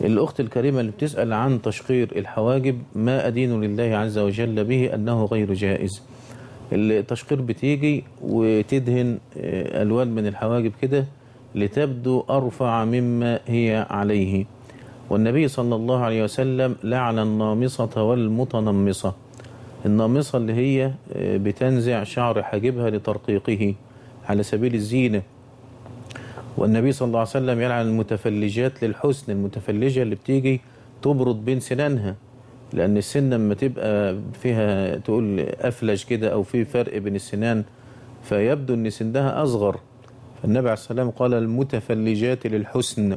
الأخت الكريمة اللي بتسأل عن تشقير الحواجب ما أدين لله عز وجل به أنه غير جائز التشقير بتيجي وتدهن آه، ألوان من الحواجب كده لتبدو أرفع مما هي عليه والنبي صلى الله عليه وسلم لعن النامصة والمتنمصة النامصة اللي هي آه، بتنزع شعر حاجبها لترقيقه على سبيل الزينة والنبي صلى الله عليه وسلم يلعن المتفلجات للحسن المتفلجة اللي بتيجي تبرد بين سنانها لأن السن لما تبقى فيها تقول أفلج كده أو في فرق بين السنان فيبدو أن سنها أصغر فالنبي عليه السلام قال المتفلجات للحسن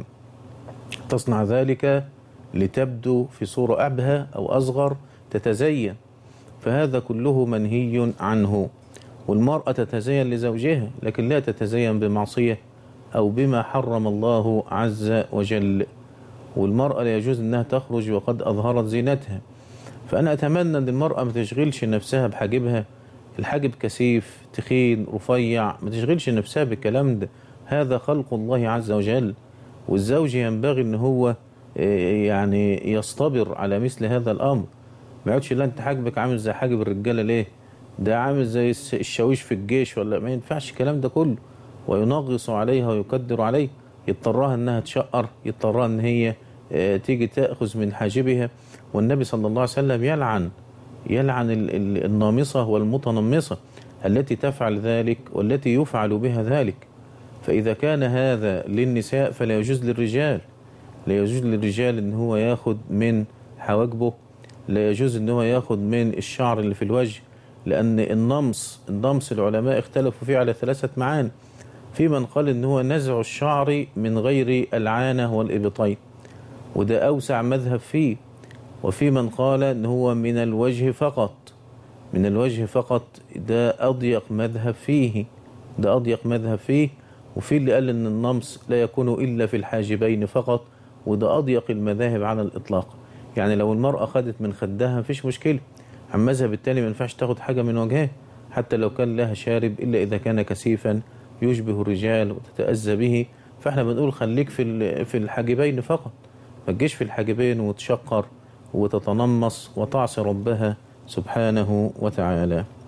تصنع ذلك لتبدو في صورة أبهى أو أصغر تتزين فهذا كله منهي عنه والمرأة تتزين لزوجها لكن لا تتزين بمعصية أو بما حرم الله عز وجل والمرأة لا يجوز أنها تخرج وقد أظهرت زينتها فأنا أتمنى أن المرأة ما تشغلش نفسها بحاجبها الحاجب كثيف تخين رفيع ما تشغلش نفسها بالكلام ده هذا خلق الله عز وجل والزوج ينبغي أن هو آه، يعني يصطبر على مثل هذا الأمر ما يقعدش لا أنت حاجبك عامل زي حاجب الرجالة ليه ده عامل زي الس- الشاويش في الجيش ولا ما ينفعش الكلام ده كله وينغص عليها ويقدر عليه يضطرها انها تشقر يضطرها ان هي آه، تيجي تاخذ من حاجبها والنبي صلى الله عليه وسلم يلعن يلعن ال- ال- النامصه والمتنمصه التي تفعل ذلك والتي يفعل بها ذلك فاذا كان هذا للنساء فلا يجوز للرجال لا يجوز للرجال ان هو ياخد من حواجبه لا يجوز ان هو ياخد من الشعر اللي في الوجه لان النمص النمص العلماء اختلفوا فيه على ثلاثه معاني في من قال ان هو نزع الشعر من غير العانه والابطين وده اوسع مذهب فيه وفي من قال ان هو من الوجه فقط من الوجه فقط ده اضيق مذهب فيه ده اضيق مذهب فيه وفي اللي قال ان النمص لا يكون الا في الحاجبين فقط وده اضيق المذاهب على الاطلاق يعني لو المراه خدت من خدها مفيش مشكله عن مذهب التاني ما ينفعش تاخد حاجه من وجهها حتى لو كان لها شارب الا اذا كان كثيفا يشبه الرجال وتتاذى به فاحنا بنقول خليك في ال- في الحاجبين فقط ما تجيش في الحاجبين وتشقر وتتنمص وتعصي ربها سبحانه وتعالى